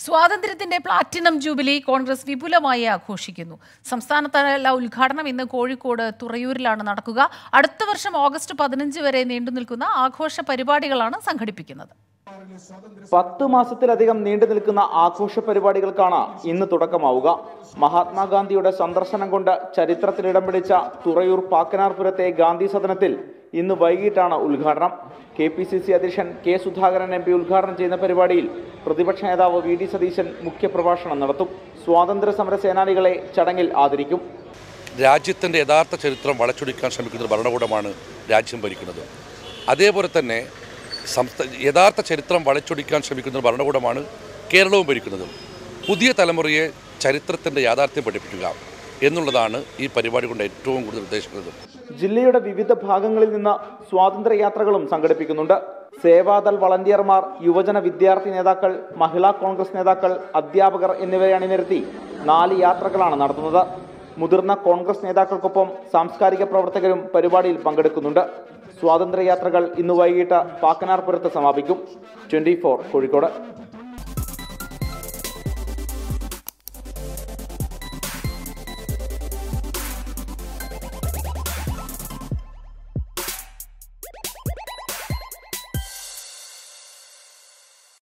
സ്വാതന്ത്ര്യത്തിന്റെ platinum jubilee Congress വിപുലമായി ആഘോഷിക്കുന്നു സംസ്ഥാനതല ഉദ്ഘാടനം ഇന്ന് കോഴിക്കോട് തുറയൂരിലാണ് നടക്കുക അടുത്ത വർഷം ഓഗസ്റ്റ് പതിനഞ്ച് വരെ നീണ്ടു നിൽക്കുന്ന ആഘോഷ പരിപാടികളാണ് സംഘടിപ്പിക്കുന്നത് പത്ത് മാസത്തിലധികം നീണ്ടു നിൽക്കുന്ന ആഘോഷ പരിപാടികൾക്കാണ് ഇന്ന് തുടക്കമാവുക മഹാത്മാഗാന്ധിയുടെ സന്ദർശനം കൊണ്ട് ചരിത്രത്തിൽ ഇടം പിടിച്ച തുറയൂർ പാക്കനാർപുരത്തെ ഗാന്ധി സദനത്തിൽ ഇന്ന് വൈകിട്ടാണ് ഉദ്ഘാടനം കെ പി സി സി അധ്യക്ഷൻ കെ സുധാകരൻ എം പി ഉദ്ഘാടനം ചെയ്യുന്ന പരിപാടിയിൽ പ്രതിപക്ഷ നേതാവ് വി ഡി സതീശൻ മുഖ്യപ്രഭാഷണം നടത്തും സ്വാതന്ത്ര്യ സമര സേനാനികളെ ചടങ്ങിൽ ആദരിക്കും രാജ്യത്തിൻ്റെ യഥാർത്ഥ ചരിത്രം വളച്ചൊടിക്കാൻ ശ്രമിക്കുന്ന ഒരു ഭരണകൂടമാണ് രാജ്യം ഭരിക്കുന്നത് അതേപോലെ തന്നെ സംസ്ഥാന യഥാർത്ഥ ചരിത്രം വളച്ചൊടിക്കാൻ ശ്രമിക്കുന്ന ഒരു ഭരണകൂടമാണ് കേരളവും ഭരിക്കുന്നത് പുതിയ തലമുറയെ ചരിത്രത്തിൻ്റെ യാഥാർത്ഥ്യം പഠിപ്പിക്കുക എന്നുള്ളതാണ് ഈ പരിപാടി കൊണ്ട് ഏറ്റവും കൂടുതൽ ഉദ്ദേശിക്കുന്നത് ജില്ലയുടെ വിവിധ ഭാഗങ്ങളിൽ നിന്ന് സ്വാതന്ത്ര്യ യാത്രകളും സംഘടിപ്പിക്കുന്നുണ്ട് സേവാദൾ വളണ്ടിയർമാർ യുവജന വിദ്യാർത്ഥി നേതാക്കൾ മഹിളാ കോൺഗ്രസ് നേതാക്കൾ അധ്യാപകർ എന്നിവരെ അണിനിരത്തി നാല് യാത്രകളാണ് നടത്തുന്നത് മുതിർന്ന കോൺഗ്രസ് നേതാക്കൾക്കൊപ്പം സാംസ്കാരിക പ്രവർത്തകരും പരിപാടിയിൽ പങ്കെടുക്കുന്നുണ്ട് സ്വാതന്ത്ര്യ യാത്രകൾ ഇന്ന് വൈകിട്ട് പാക്കനാർപുരത്ത് സമാപിക്കും ട്വന്റി കോഴിക്കോട്